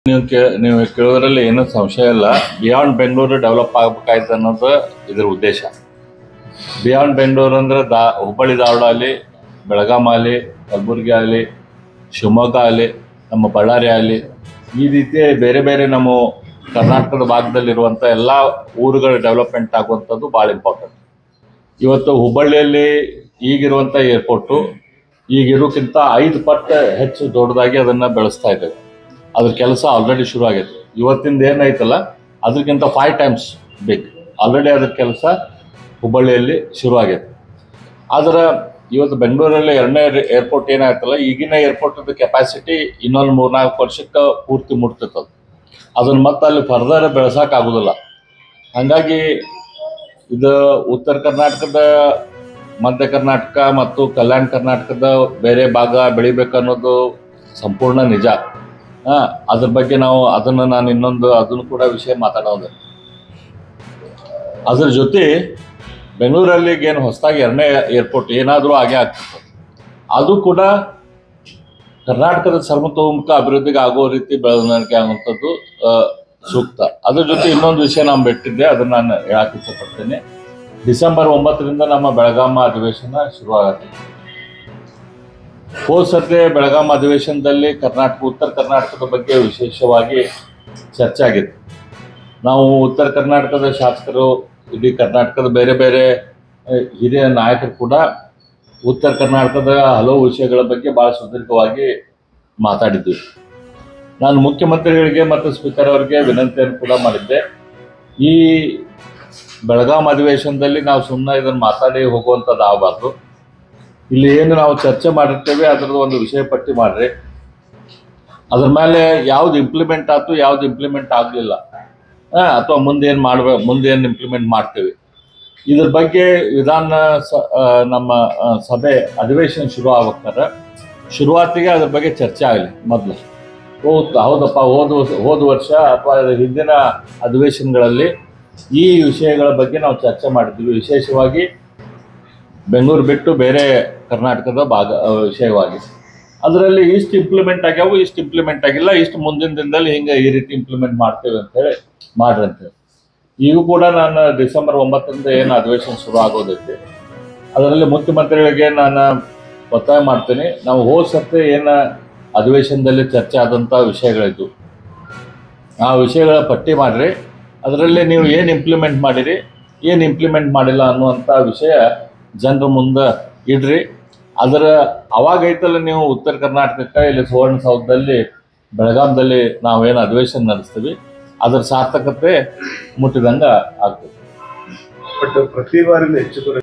ನೀವು ಕೇ ನೀವು ಕೇಳೋದ್ರಲ್ಲಿ ಏನೂ ಸಂಶಯ ಇಲ್ಲ ಬಿಯಾಂಡ್ ಬೆಂಗಳೂರು ಡೆವಲಪ್ ಆಗ್ಬೇಕಾಯ್ತು ಅನ್ನೋದು ಇದ್ರ ಉದ್ದೇಶ ಬಿಯಾಂಡ್ ಬೆಂಗಳೂರು ಅಂದ್ರೆ ದಾ ಹುಬ್ಬಳ್ಳಿ ಧಾರವಾಡ ಆಗಲಿ ಬೆಳಗಾಂ ಆಗಲಿ ಕಲಬುರಗಿ ಆಗಲಿ ಶಿವಮೊಗ್ಗ ಆಗಲಿ ನಮ್ಮ ಬಳ್ಳಾರಿ ಆಗಲಿ ಈ ರೀತಿ ಬೇರೆ ಬೇರೆ ನಮ್ಮ ಕರ್ನಾಟಕದ ಭಾಗದಲ್ಲಿರುವಂಥ ಎಲ್ಲ ಊರುಗಳ ಡೆವಲಪ್ಮೆಂಟ್ ಆಗುವಂಥದ್ದು ಭಾಳ ಇಂಪಾರ್ಟೆಂಟ್ ಇವತ್ತು ಹುಬ್ಬಳ್ಳಿಯಲ್ಲಿ ಈಗಿರುವಂಥ ಏರ್ಪೋರ್ಟು ಈಗಿರೋಕ್ಕಿಂತ ಐದು ಪಟ್ಟು ಹೆಚ್ಚು ದೊಡ್ಡದಾಗಿ ಅದನ್ನು ಬೆಳೆಸ್ತಾ ಇದ್ದೇವೆ ಅದ್ರ ಕೆಲಸ ಆಲ್ರೆಡಿ ಶುರು ಆಗೈತೆ ಇವತ್ತಿಂದ ಏನೈತಲ್ಲ ಅದಕ್ಕಿಂತ ಫೈವ್ ಟೈಮ್ಸ್ ಬಿಗ್ ಆಲ್ರೆಡಿ ಅದ್ರ ಕೆಲಸ ಹುಬ್ಬಳ್ಳಿಯಲ್ಲಿ ಶುರು ಆಗೈತೆ ಆದ್ರೆ ಇವತ್ತು ಬೆಂಗಳೂರಲ್ಲಿ ಎರಡನೇ ಏರ್ಪೋರ್ಟ್ ಏನಾಯ್ತಲ್ಲ ಈಗಿನ ಏರ್ಪೋರ್ಟದ ಕೆಪಾಸಿಟಿ ಇನ್ನೊಂದು ಮೂರ್ನಾಲ್ಕು ವರ್ಷಕ್ಕೆ ಪೂರ್ತಿ ಮುಟ್ತಿರ್ತದೆ ಅದನ್ನು ಮತ್ತೆ ಅಲ್ಲಿ ಫರ್ದರ್ ಬೆಳೆಸೋಕ್ಕಾಗೋದಿಲ್ಲ ಹಾಗಾಗಿ ಇದು ಉತ್ತರ ಕರ್ನಾಟಕದ ಮಧ್ಯ ಕರ್ನಾಟಕ ಮತ್ತು ಕಲ್ಯಾಣ ಕರ್ನಾಟಕದ ಬೇರೆ ಭಾಗ ಬೆಳಿಬೇಕನ್ನೋದು ಸಂಪೂರ್ಣ ನಿಜ ಹಾ ಅದ್ರ ಬಗ್ಗೆ ನಾವು ಅದನ್ನು ನಾನು ಇನ್ನೊಂದು ಅದನ್ನು ಕೂಡ ವಿಷಯ ಮಾತಾಡೋದು ಅದ್ರ ಜೊತೆ ಬೆಂಗಳೂರಲ್ಲಿ ಏನು ಹೊಸದಾಗಿ ಎರಡನೇ ಏರ್ಪೋರ್ಟ್ ಏನಾದರೂ ಆಗೇ ಆಗ್ತದೆ ಅದು ಕೂಡ ಕರ್ನಾಟಕದ ಸರ್ವತೋಮುಖ ಅಭಿವೃದ್ಧಿಗೆ ಆಗೋ ರೀತಿ ಬೆಳವಣಿಗೆ ಆಗುವಂಥದ್ದು ಆ, ಸೂಕ್ತ ಅದ್ರ ಜೊತೆ ಇನ್ನೊಂದು ವಿಷಯ ನಾನು ಬಿಟ್ಟಿದ್ದೆ ಅದನ್ನ ನಾನು ಹೇಳಕ್ಕೆ ಇಷ್ಟಪಡ್ತೇನೆ ಡಿಸೆಂಬರ್ ಒಂಬತ್ತರಿಂದ ನಮ್ಮ ಬೆಳಗಾಂ ಅಧಿವೇಶನ ಶುರುವಾಗುತ್ತೆ ಹೋದ ಸರ್ತಿ ಬೆಳಗಾಂ ಅಧಿವೇಶನದಲ್ಲಿ ಕರ್ನಾಟಕ ಉತ್ತರ ಕರ್ನಾಟಕದ ಬಗ್ಗೆ ವಿಶೇಷವಾಗಿ ಚರ್ಚೆ ಆಗಿತ್ತು ನಾವು ಉತ್ತರ ಕರ್ನಾಟಕದ ಶಾಸಕರು ಇಡೀ ಕರ್ನಾಟಕದ ಬೇರೆ ಬೇರೆ ಆ, ಹಿರಿಯ ನಾಯಕರು ಕೂಡ ಉತ್ತರ ಕರ್ನಾಟಕದ ಹಲವು ವಿಷಯಗಳ ಬಗ್ಗೆ ಭಾಳ ಸುದೀರ್ಘವಾಗಿ ಮಾತಾಡಿದ್ವಿ ನಾನು ಮುಖ್ಯಮಂತ್ರಿಗಳಿಗೆ ಮತ್ತು ಸ್ಪೀಕರ್ ಅವರಿಗೆ ವಿನಂತಿಯನ್ನು ಕೂಡ ಮಾಡಿದ್ದೆ ಈ ಬೆಳಗಾಂ ಅಧಿವೇಶನದಲ್ಲಿ ನಾವು ಸುಮ್ಮನೆ ಇದನ್ನು ಮಾತಾಡಿ ಹೋಗುವಂಥದ್ದು ಆಗಬಾರ್ದು ಇಲ್ಲಿ ಏನು ನಾವು ಚರ್ಚೆ ಮಾಡಿರ್ತೇವೆ ಅದರದ್ದು ಒಂದು ವಿಷಯ ಪಟ್ಟಿ ಮಾಡ್ರಿ ಅದ್ರ ಮೇಲೆ ಯಾವ್ದು ಇಂಪ್ಲಿಮೆಂಟ್ ಆಯ್ತು ಯಾವ್ದು ಇಂಪ್ಲಿಮೆಂಟ್ ಆಗಲಿಲ್ಲ ಅಥವಾ ಮುಂದೆ ಏನು ಮಾಡ್ಬೇಕು ಮುಂದೆ ಏನು ಇಂಪ್ಲಿಮೆಂಟ್ ಮಾಡ್ತೇವೆ ಇದ್ರ ಬಗ್ಗೆ ವಿಧಾನ ಸ- ಆ, ನಮ್ಮ ಆ, ಸಭೆ ಅಧಿವೇಶನ ಶುರು ಆಗ್ಬೇಕಾದ್ರೆ ಶುರುವಾತಿಗೆ ಅದ್ರ ಬಗ್ಗೆ ಚರ್ಚೆ ಆಗಲಿ ಮೊದಲು ಹೌದು ಹೌದಪ್ಪ ಹೋದ ವರ್ಷ ಹೋದ ವರ್ಷ ಅಥವಾ ಅದರ ಹಿಂದಿನ ಅಧಿವೇಶನಗಳಲ್ಲಿ ಈ ವಿಷಯಗಳ ಬಗ್ಗೆ ನಾವು ಚರ್ಚೆ ಮಾಡಿದ್ವಿ ವಿಶೇಷವಾಗಿ ಬೆಂಗಳೂರು ಬಿಟ್ಟು ಬೇರೆ ಕರ್ನಾಟಕದ ಭಾಗ ಆ, ವಿಷಯವಾಗಿ ಅದರಲ್ಲಿ ಇಷ್ಟು ಇಂಪ್ಲಿಮೆಂಟ್ ಆಗ್ಯಾವು ಇಷ್ಟು ಇಂಪ್ಲಿಮೆಂಟ್ ಆಗಿಲ್ಲ ಇಷ್ಟು ಮುಂದಿನ ದಿನದಲ್ಲಿ ಹಿಂಗೆ ಈ ರೀತಿ ಇಂಪ್ಲಿಮೆಂಟ್ ಮಾಡ್ತೇವೆ ಅಂತೇಳಿ ಮಾಡ್ರಿ ಅಂತೇಳಿ ಈಗ ಕೂಡ ನಾನು ಡಿಸೆಂಬರ್ ಒಂಬತ್ತರಿಂದ ಏನು ಅಧಿವೇಶನ ಶುರು ಆಗೋದೈತಿ ಅದರಲ್ಲಿ ಮುಖ್ಯಮಂತ್ರಿಗಳಿಗೆ ನಾನು ಒತ್ತಾಯ ಮಾಡ್ತೀನಿ ನಾವು ಹೋದ ಸರ್ತಿ ಏನು ಅಧಿವೇಶನದಲ್ಲಿ ಚರ್ಚೆ ಆದಂಥ ವಿಷಯಗಳಿದ್ದು ಆ ವಿಷಯಗಳ ಪಟ್ಟಿ ಮಾಡಿರಿ ಅದರಲ್ಲಿ ನೀವು ಏನು ಇಂಪ್ಲಿಮೆಂಟ್ ಮಾಡಿರಿ ಏನು ಇಂಪ್ಲಿಮೆಂಟ್ ಮಾಡಿಲ್ಲ ಅನ್ನುವಂಥ ವಿಷಯ ಜನರ ಮುಂದೆ ಇಡ್ರಿ ಅದರ ಅವಾಗೈತಲ್ಲ ನೀವು ಉತ್ತರ ಕರ್ನಾಟಕಕ್ಕೆ ಇಲ್ಲಿ ಸುವರ್ಣಸೌಧದಲ್ಲಿ ಬೆಳಗಾಂದಲ್ಲಿ ನಾವೇನು ಅಧಿವೇಶನ ನಡೆಸ್ತೀವಿ ಅದರ ಸಾರ್ಥಕತೆ ಮುಟ್ಟಿದಂಗೆ ಆಗ್ತದೆ ಬಟ್ ಪ್ರತಿ ಬಾರಿನೂ ಹೆಚ್ಚು ಕಡಿಮೆ